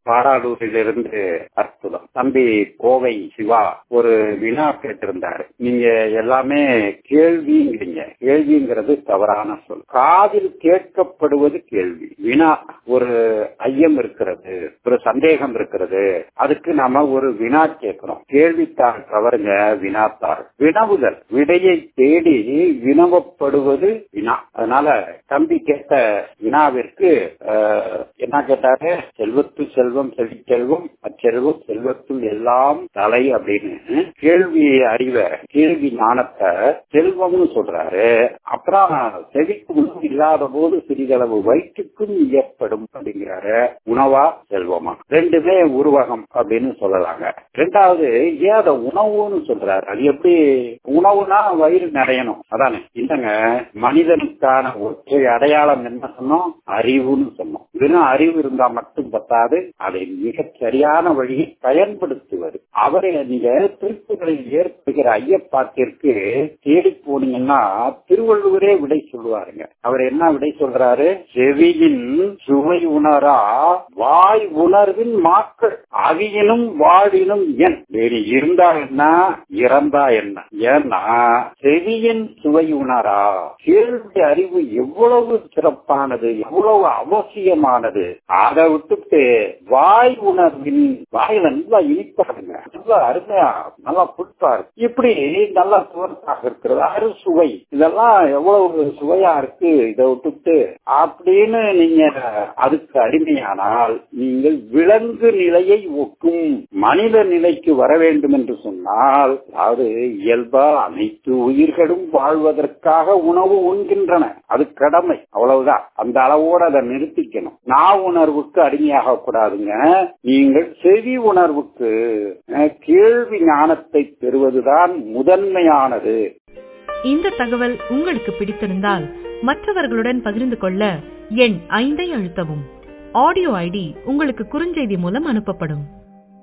பாடாலூரிலிருந்து அற்புதம் தம்பி கோவை சிவா ஒரு வினா கேட்டிருந்தாரு நீங்க எல்லாமே கேள்விங்கிறீங்க கேள்விங்கிறது தவறான சொல் காதில் கேட்கப்படுவது கேள்வி வினா ஒரு ஐயம் இருக்கிறது ஒரு சந்தேகம் இருக்கிறது அதுக்கு நாம ஒரு வினா கேட்கிறோம் கேள்வித்தாள் தவறுங்க வினாத்தாள் வினவுதல் விடையை தேடி வினவப்படுவது வினா அதனால தம்பி கேட்ட வினாவிற்கு அஹ், என்ன கேட்டாரு செல்வத்து செல்வம் செல்வம் அச்செல்வம் செல்வத்துள் எல்லாம் தலை அப்படின்னு கேள்வி அறிவ கேள்வி ஞானத்தை செல்வம்னு சொல்றாரு அப்புறம் செவிக்கு உணவு இல்லாத போது சிறிதளவு வயிற்றுக்கும் இயற்படும் அப்படிங்கிறாரு உணவா செல்வமா ரெண்டுமே உருவகம் அப்படின்னு சொல்லலாங்க ரெண்டாவது ஏன் அதை உணவுன்னு சொல்றாரு அது எப்படி உணவுனா வயிறு நிறையணும் அதானே இல்லங்க மனிதனுக்கான ஒற்றை அடையாளம் என்ன சொன்னோம் அறிவுன்னு சொன்னோம் வெறும் அறிவு இருந்தா மட்டும் பத்தாது அதை மிகச் சரியான வழியில் பயன்படுத்துவது அவரை நீங்க திருப்புகளில் ஏற்படுகிற ஐயப்பாட்டிற்கு தேடி போனீங்கன்னா திருவள்ளுவரே விடை சொல்லுவாருங்க அவர் என்ன விடை சொல்றாரு செவியின் சுவை உணரா வாய் உணர்வின் மாக்கள் அவியினும் வாழினும் என் வேறு இருந்தா என்ன இறந்தா என்ன ஏன்னா செவியின் சுவை உணரா கேள்வி அறிவு எவ்வளவு சிறப்பானது எவ்வளவு அவசியமானது அதை விட்டுட்டு வாய் உணர்வின் வாயில நல்லா இனிப்பாருங்க நல்லா அருமையா நல்லா புட்பா இருக்கு இப்படி நல்லா சுவர்த்தாக இருக்கிறது அறுசுவை இதெல்லாம் எவ்வளவு சுவையா இருக்கு இதை விட்டுட்டு அப்படின்னு நீங்க அதுக்கு அடிமையானால் நீங்கள் விலங்கு நிலையை ஒக்கும் மனித நிலைக்கு வர வேண்டும் என்று சொன்னால் அதாவது இயல்பா அனைத்து உயிர்களும் வாழ்வதற்காக உணவு உண்கின்றன அது கடமை அவ்வளவுதான் அந்த அளவோடு அதை நிறுத்திக்கணும் நா உணர்வுக்கு அடிமையாக கூடாதுங்க நீங்கள் செவி உணர்வுக்கு அஹ், கேள்வி ஞானத்தை பெறுவதுதான் முதன்மையானது இந்த தகவல் உங்களுக்கு பிடித்திருந்தால் மற்றவர்களுடன் பகிர்ந்து கொள்ள எண் ஐந்தை அழுத்தவும் ஆடியோ ஐடி உங்களுக்கு குறுஞ்செய்தி மூலம் அனுப்பப்படும்